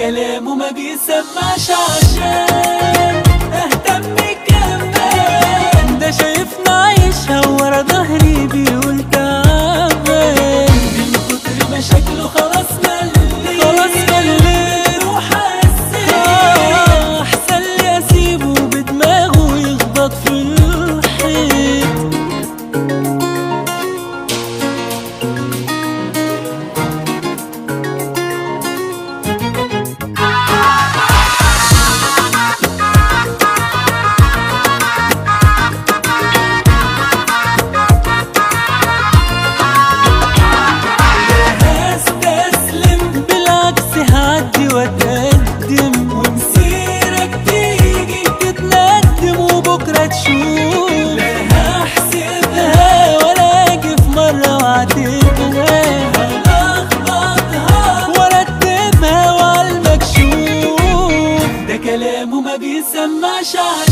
كلامه ما بيسمعش عشان اهتم كمان ده شايفنا عايشها ورا ظهري بيقول تعبان من كتر مشاكله خلاص مليت خلاص مليت وحسيت آه، احسن لي اسيبه بدماغه يخبط في الحيط هستسلم بالعكس هعدي واتقدم ومسيرك تيجي تتندم وبكره تشوف لا هحسبها ولا اجي في مره واعتبها هلخبطها وارتبها وعلى المكشوف ده كلامه ما بيسمعش على